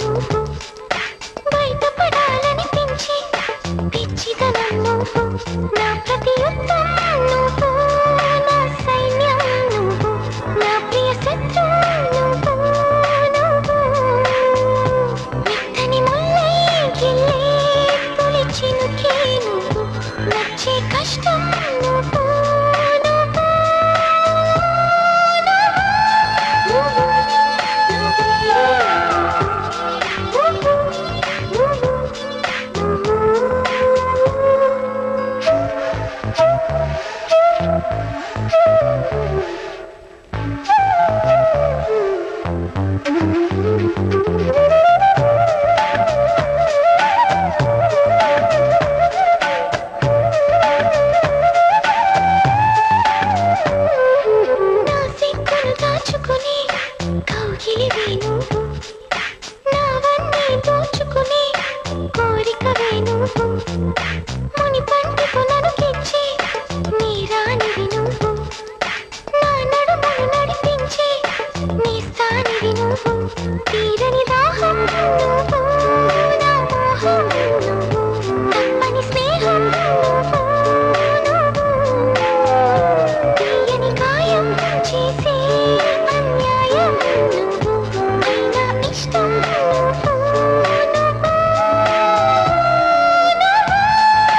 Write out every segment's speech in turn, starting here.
నువ్వు బయటపడాలనిపించే పిచ్చితనం నువ్వు నా ప్రతి యుద్ధం నువ్వు నా సైన్యం నువ్వు నా ప్రియ శత్రువు నువ్వు నువ్వు మెత్తని ముల్లై గిల్లే తొలి చినుకే నువ్వు నచ్చే కష్టం నువ్వు నా సిగ్గును దాచుకుని కౌగిలివే నువ్వు నావన్నీ దోచుకుని కోరికవే నువ్వు ముని పంటకు ననుకిచ్చి నీ రాణివి నువ్వు నా నడుమును నడిపించి నీ స్థానివి నువ్వు తీరని దాహం నువ్వు నా మోహం నువ్వు తప్పని స్నేహం నువ్వు తీయని గాయం చేసే అన్యాయం నువ్వు అయినా ఇష్టం నువ్వు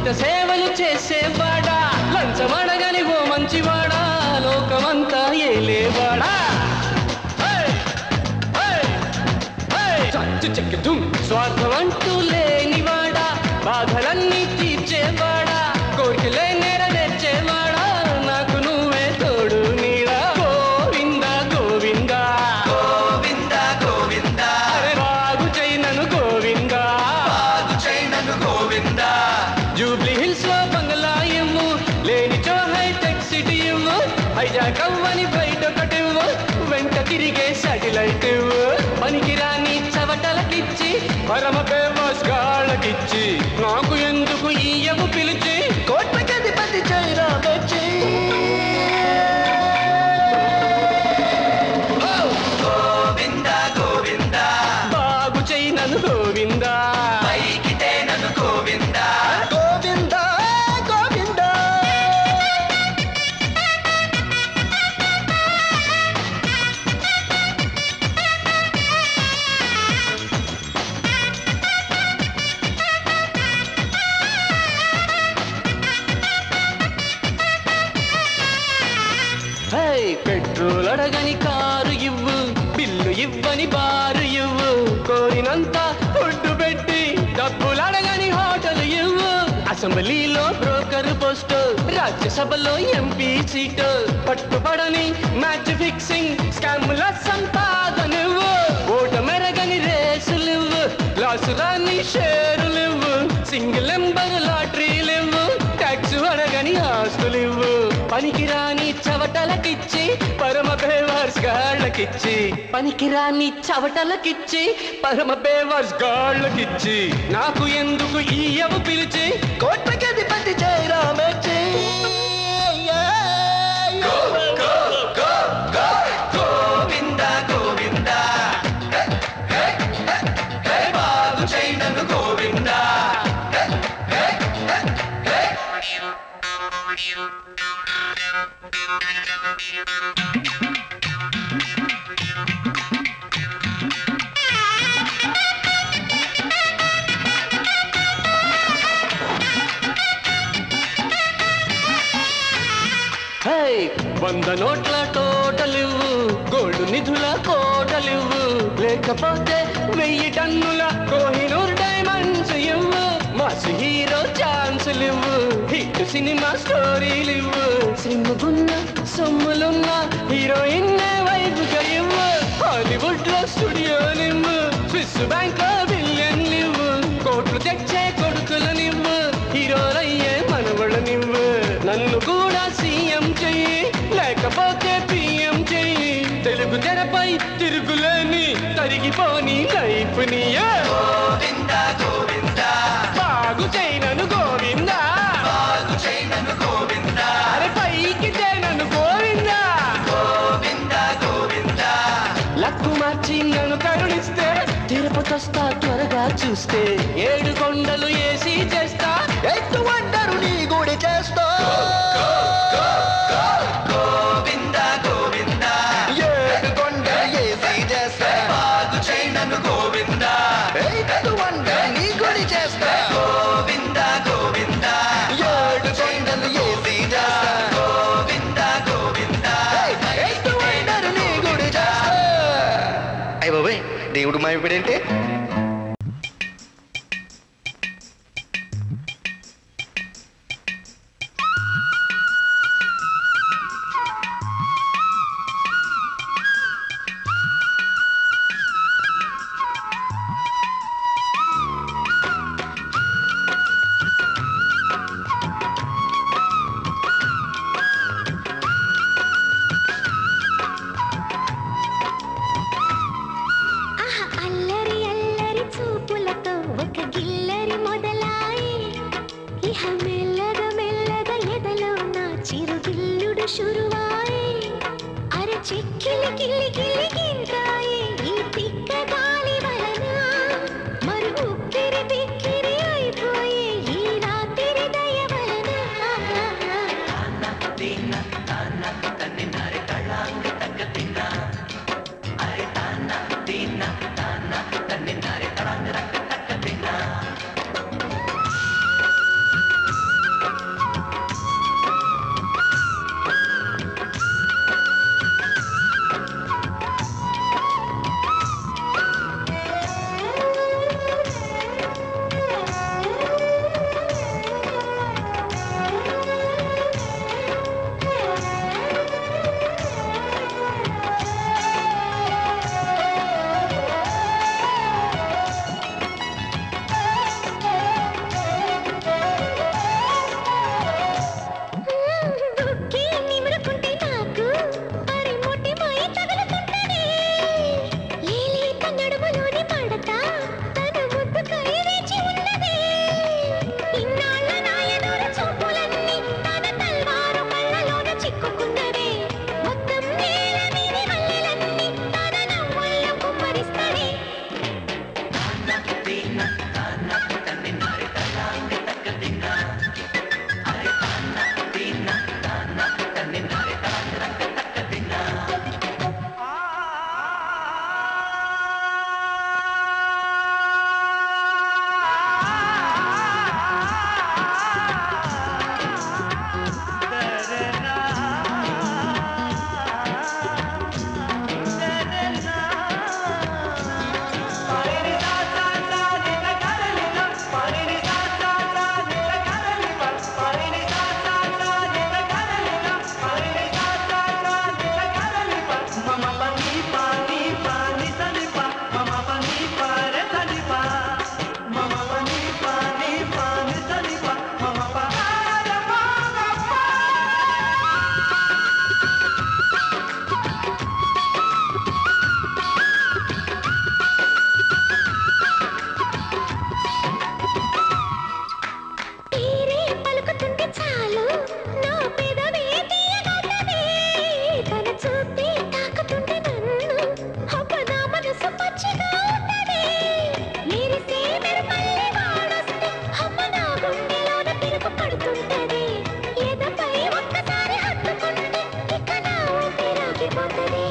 ఉచిత సేవలు చేసేవాడా లంచమడగని ఓ మంచివాడా లోకమంతా ఏలేవాడా ఏయ్! ఏయ్! ఏయ్! చచ్చు చెక్కి దుమ్ స్వార్థం అంటూ లేనివాడా బాధలన్నీ తీర్చేవాడా కోరికలే నెరవేర్చేవాడా నాకు నువ్వే తోడు నీడా గోవింద గోవింద గోవింద గోవింద అరే బాగు చేయనను గోవింద బాగు చేయనను గోవింద జూబ్లీ హిల్స్ లో బంగ్లా ఇవ్వు లేనిచో హైటెక్ సిటీ ఇవ్వు హైజాక్ అవ్వని బయట ఒకటి ఇవ్వు వెంట తిరిగే సాటిలైట్ ఇవ్వు పనికిరాని చవటలకిచ్చి పరమ ఫేమస్ గాళ్ళకిచ్చి నాకు ఎందుకు ఈయము పిలిచి కోట్లకి అధిపతి చైనా వచ్చి గోవింద గోవింద బాగు చేయనను గోవిందా పైకి తేనను గోవింద గోవింద గోవింద హై పెట్రోల్ అడగని కారు ఇవ్వు బిల్లు ఇవ్వని బారు ఇవ్వు కోరినంత ఫుడ్ పెట్టి డబ్బులు అడగని హోటల్ ఇవ్వు అసెంబ్లీలో బ్రోకర్ పోస్ట్ రాజ్యసభలో ఎంపీ సీటు పట్టుబడని మ్యాచ్ ఫిక్సింగ్ స్కాముల సంపాదనివ్వు ఓట మెరగని రేసులివ్వు లాసు రాని షేరులివ్వు సింగిల్ నెంబర్ లాటరీలివ్వు ట్యాక్స్ అడగని ఆస్తులివ్వు పనికిరాని చవటలకిచ్చి పరమ బేవర్స్ గాళ్ళకిచ్చి పనికిరాని చవటలకిచ్చి పరమ బేవర్స్ గాళ్ళకిచ్చి నాకు ఎందుకు ఈయవు పిలిచి కోట్లకి అధిపతి చైనా వచ్చి గోవింద గోవింద బాగు చేయనను గోవింద హై వంద నోట్ల టోటలివ్వు గోల్డ్ నిధుల కోటలివ్వు లేకపోతే వెయ్యి టన్నుల కోహినూర్ డైమండ్స్ ఇవ్వు మాస్ హీరో ఛాన్సులు ఇవ్వు హిట్ సినిమా స్టోరీలు ఇవ్వు సిమ్ముగున్న సొమ్ములున్న హీరోయిన్ వైపుగా ఇవ్వు హాలీవుడ్ లో స్టూడియో నివ్వు స్విస్ బ్యాంక్ లో బిలియన్ ఇవ్వు కోట్లు తెచ్చే కొడుకులనివ్వు హీరోలయ్యే మనవళ్ళనివ్వు నన్ను కూడా సీఎం చెయ్యి లేకపోతే పిఎం చెయ్యి తెలుగు తెరపై తిరుగులేని తరిగిపోని లైఫ్ ని గోవింద గోవింద బాగు చేయనను గోవిందా బాగు చేయనను గోవింద అరే పైకి చేయనను గోవిందా గోవింద గోవింద లక్కు మార్చి నన్ను కరుణిస్తే తిరుపతి వస్తా త్వరగా చూస్తే ఏడు కొండలు ఏసీ చేస్తా ఎత్తు వండరు నీ గుడి చేస్తా గోవింద గోవింద ఏడు కొండ ఏసి చేస్తా బాగు చేయనను గోవింద ఎత్తు వండరు నీ గుడి చేస్తా గోవింద గోవింద ఏడు కొండలు ఏసి చేస్తా గోవింద గోవింద ఎత్తు వండరు నీ గుడి చేస్తా అయ్య బాబాయ్ దేవుడు మాయపడేంటే ఆహా అల్లరి అల్లరి చూపులతో ఒక గిల్లరి మొదలాయి ఇహ మెల్లగా మెల్లగా ఎదలో నా చిరుగిల్లుడు షురువాయి అర చిక్కిలి గిల్లి గిల్లి గింతాయి ఈ తిక్క గాలి వలన మరి ఉక్కిరి బిక్కిరి అయిపోయి ఈ రాత్రి దయ వలన చాలు నా పెదవే తీయగలదే తన చూపే తాకుతుంటే నన్ను అబ్బ నా మనసు పచ్చిగా ఉన్నదే మెరిసే మెరుపల్లి వాడొస్తే అమ్మ నా గుండెలోన తిరుగు పడుతుంటది ఎదపై ఒక్కసారి హత్తుకుంటే ఇక నా ఊపిరాగిపోతది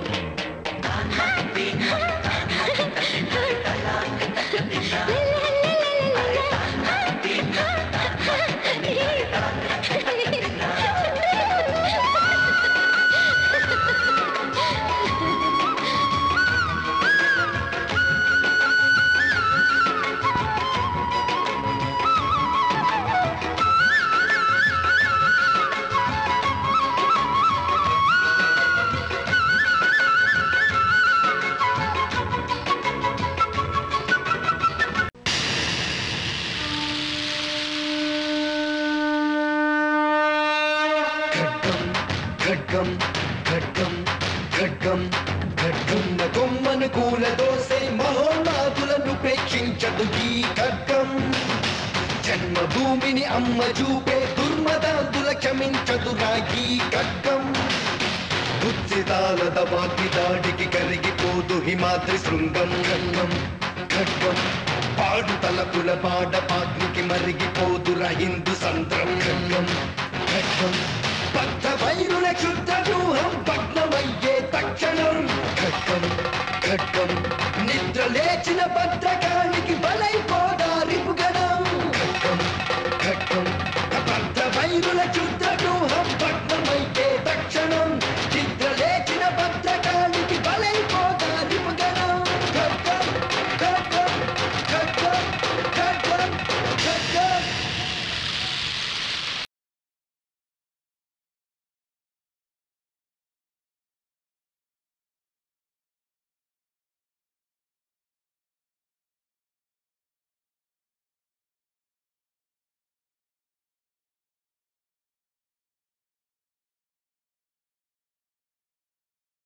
ఖడ్గం ఖడ్గం ఖడ్గం ఖడ్గం ఖడ్గం కొమ్మను కూల దోసే మహోన్నాదులను ప్రేక్షించదు ఈ ఖడ్గం జన్మభూమిని అమ్మ చూపే దుర్మదాదుల క్షమించదు రాయి ఖడ్గం ఉచితాలద వాటి దాడికి కరిగిపోదు హిమాద్రి శృంగం ఖడ్గం ఖడ్గం పాడు తలపుల పాడ పాగ్నికి మరిగిపోదురా హిందూ సంద్రం ఖడ్గం ఖడ్గం బద్ధ వైరుల క్షుద్ర వ్యూహం భగ్నమయ్యే తక్షణం ఖడ్గం ఖడ్గం నిద్ర లేచిన భద్ర